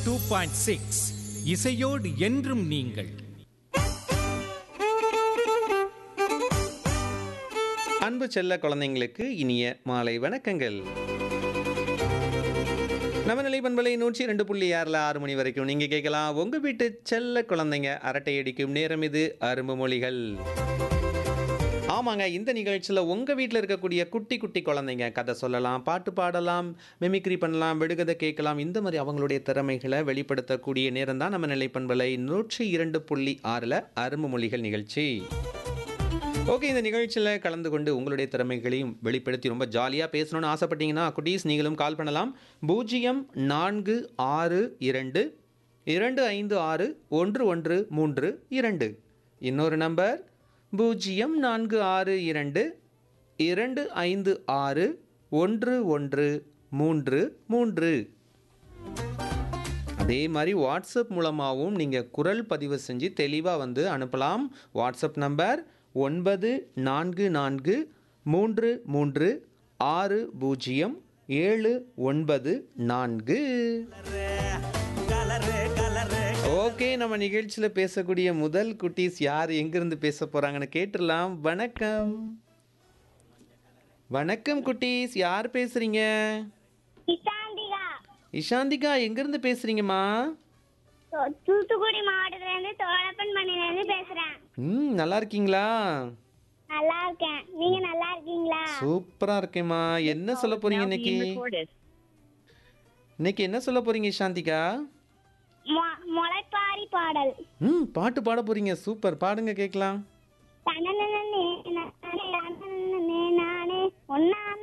two point six இசையோடு என்றும் நீங்கள் அன்பு செல்ல குழந்தைங்களுக்கு இனிய மாலை வணக்கங்கள் நம்ம நிலை பண்பலை நூற்றி ரெண்டு புள்ளி ஆறில் ஆறு மணி வரைக்கும் நீங்கள் கேட்கலாம் உங்கள் வீட்டு செல்ல குழந்தைங்க அரட்டை அடிக்கும் நேரம் இது அரும்பு மொழிகள் ஆமாங்க இந்த நிகழ்ச்சியில் உங்கள் வீட்டில் இருக்கக்கூடிய குட்டி குட்டி குழந்தைங்க கதை சொல்லலாம் பாட்டு பாடலாம் மிமிக்ரி பண்ணலாம் விடுகதை கேட்கலாம் இந்த மாதிரி அவங்களுடைய திறமைகளை வெளிப்படுத்தக்கூடிய நேரம் தான் நம்ம நிலைப்பண்பலை நூற்றி இரண்டு புள்ளி ஆறில் அரும்பு மொழிகள் நிகழ்ச்சி ஓகே இந்த நிகழ்ச்சியில் கலந்து கொண்டு உங்களுடைய திறமைகளையும் வெளிப்படுத்தி ரொம்ப ஜாலியாக பேசணும்னு ஆசைப்பட்டீங்கன்னா குட்டீஸ் நீங்களும் கால் பண்ணலாம் பூஜ்ஜியம் நான்கு ஆறு இரண்டு இரண்டு ஐந்து ஆறு ஒன்று ஒன்று மூன்று இரண்டு இன்னொரு நம்பர் பூஜ்ஜியம் நான்கு ஆறு இரண்டு இரண்டு ஐந்து ஆறு ஒன்று ஒன்று மூன்று மூன்று அதே மாதிரி வாட்ஸ்அப் மூலமாகவும் நீங்கள் குரல் பதிவு செஞ்சு தெளிவாக வந்து அனுப்பலாம் வாட்ஸ்அப் நம்பர் ஒன்பது நான்கு நான்கு மூன்று மூன்று ஆறு பூஜ்ஜியம் ஏழு ஒன்பது நான்கு ஓகே நம்ம நிகழ்ச்சியில் பேசக்கூடிய முதல் குட்டீஸ் யார் எங்கிருந்து பேச போகிறாங்கன்னு கேட்டுடலாம் வணக்கம் வணக்கம் குட்டீஸ் யார் பேசுகிறீங்க இசாந்திகா இஷாந்திகா எங்கேருந்து பேசுகிறீங்கம்மா தூ- தூத்துக்குடி மாவட்டத்துல இருந்து தோழப்பன் மண்ணில இருந்து பேசுறேன் ம் நல்லா இருக்கீங்களா நல்லா இருக்கேன் நீங்க நல்லா இருக்கீங்களா சூப்பரா இருக்கேம்மா என்ன சொல்ல போறீங்க இன்னைக்கு இன்னைக்கு என்ன சொல்ல போறீங்க சாந்திகா மொ- முளைப்பாரி பாடல் ம் பாட்டு பாட போறீங்க சூப்பர் பாடுங்க கேட்கலாம் தனனனனே நானே, தனனனனே நானே, ஒன்னா